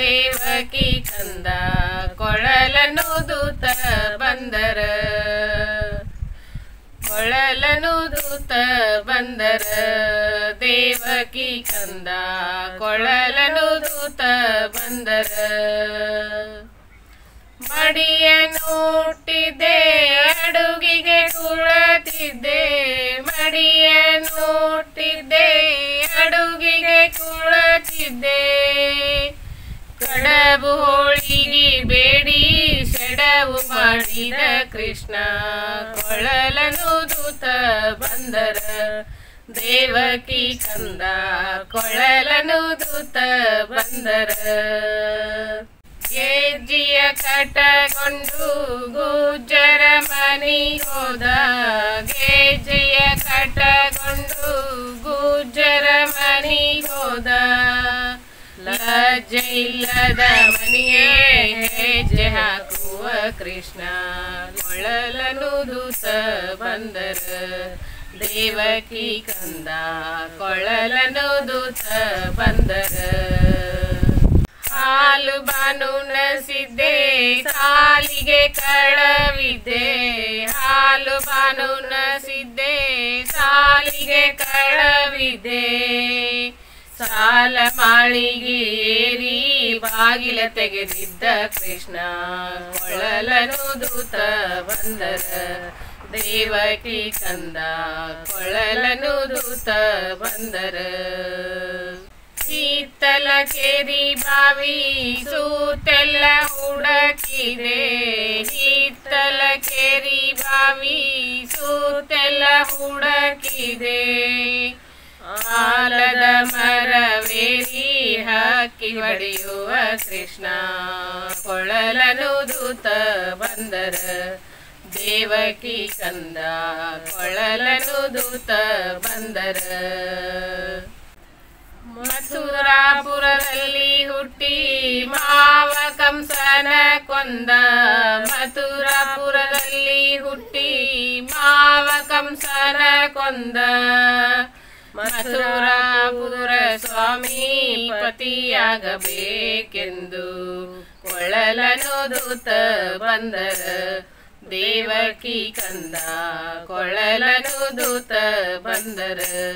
ದೇವಕಿ ಕಂದ ಕೊಳಲನು ದೂತ ಬಂದರ ಕೊಳಲನು ದೂತ ಬಂದರ ದೇವಕಿ ಕಂದ ಕೊಳಲನು ದೂತ ಬಂದರ ಮಡಿಯ ನೋಟಿದ್ದೆ ಅಡುಗಿಗೆ ಕುಳತಿದ್ದೆ ಮಡಿಯ ನೋಟಿದ್ದೆ ಅಡುಗಿಗೆ ಕುಳತಿದ್ದೆ ಕಡಬು ಹೋಳಿಗೆ ಬೇಡಿ ಸೆಡವು ಮಾಡಿದ ಕೃಷ್ಣ ಕೊಳಲನು ದೂತ ಬಂದರ ದೇವಕಿ ಕಂದ ಕೊಳಲನು ದೂತ ಬಂದರ ಗೆಜ್ಜಿಯ ಕಟಗೊಂಡು ಗುಜ್ಜರ ಮನಿ ಹೋದ ಗೆಜ್ಜೆಯ ಕಟಗೊಂಡು ಗುಜ್ಜರ ಮನಿ ಹೋದ ಲಜ್ಜೆ ಇಲ್ಲದ ಮನಿಗೆ ಹೆಜ್ಜೆ ಹಾಕುವ ಕೃಷ್ಣ ಕೊಳಲನು ದೂತ ಬಂದರ ದೇವಕಿ ಕಂದ ಕೊಳಲನು ದೂತ ಬಂದರ ಹಾಲು ಬಾನು ನಸಿದ್ದೆ ಸಾಲಿಗೆ ಕಳವಿದ್ದೆ ಹಾಲು ಬಾನು ನಸಿದ್ದೆ ಸಾಲಿಗೆ ಕಳವಿದ್ದೆ ಸಾಲ ಮಾಳಿಗೆ ಏರಿ ಬಾಗಿಲ ತೆಗೆದಿದ್ದ ಕೃಷ್ಣ ಕೊಳಲನು ದೂತ ಬಂದರ ದೇವಕಿ ಕಂದ ಕೊಳಲನು ದೂತ ಬಂದರ ಶೀತಲ ಕೇರಿ ಬಾವಿ ಸೂತೆಲ್ಲ ಹುಡಕಿದೆ ಶೀತಲ ಕೇರಿ ಬಾವಿ ಸೂತೆಲ್ಲ ಹುಡಕಿದೆ ಆಲದ ಮರವೇರಿ ಹಕ್ಕಿ ಹೊಡೆಯುವ ಕೃಷ್ಣ ಕೊಳಲನು ದೂತ ಬಂದರ ದೇವಕಿ ಕಂದ ಕೊಳಲನು ದೂತ ಬಂದರ ಮಥುರಾಪುರದಲ್ಲಿ ಹುಟ್ಟಿ ಮಾವ ಕಂಸನ ಕೊಂದ ಮಥುರಾಪುರದಲ್ಲಿ ಹುಟ್ಟಿ ಮಾವ ಕಂಸನ ಕೊಂದ ಮಥುರಾಪುರ ಸ್ವಾಮಿ ಪತಿಯಾಗಬೇಕೆಂದು ಕೊಳಲನು ದೂತ ಬಂದರ ದೇವಕಿ ಕಂದ ಕೊಳಲನು ದೂತ ಬಂದರ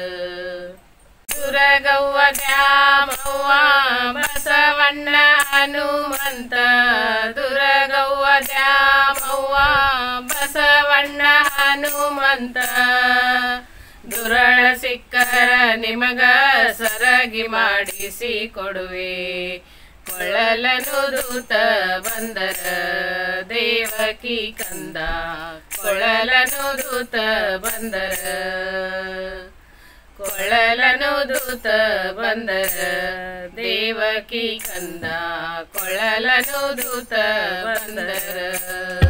ದುರಗವ್ವ ದ್ಯಾಮವ್ವ ಬಸವಣ್ಣ ಹನುಮಂತ ದುರಗವ್ವ ದ್ಯಾಮವ್ವ ಬಸವಣ್ಣ ಹನುಮಂತ ದುರಳ ಸಿಕ್ಕರ ನಿಮಗ ಸರಗಿ ಮಾಡಿಸಿ ಕೊಡುವೆ ಕೊಳಲನು ದೂತ ಬಂದರ ದೇವಕಿ ಕಂದ ಕೊಳಲನು ದೂತ ಬಂದರ ಕೊಳಲನು ದೂತ ಬಂದರ ದೇವಕಿ ಕಂದ ಕೊಳಲನು ದೂತ ಬಂದರ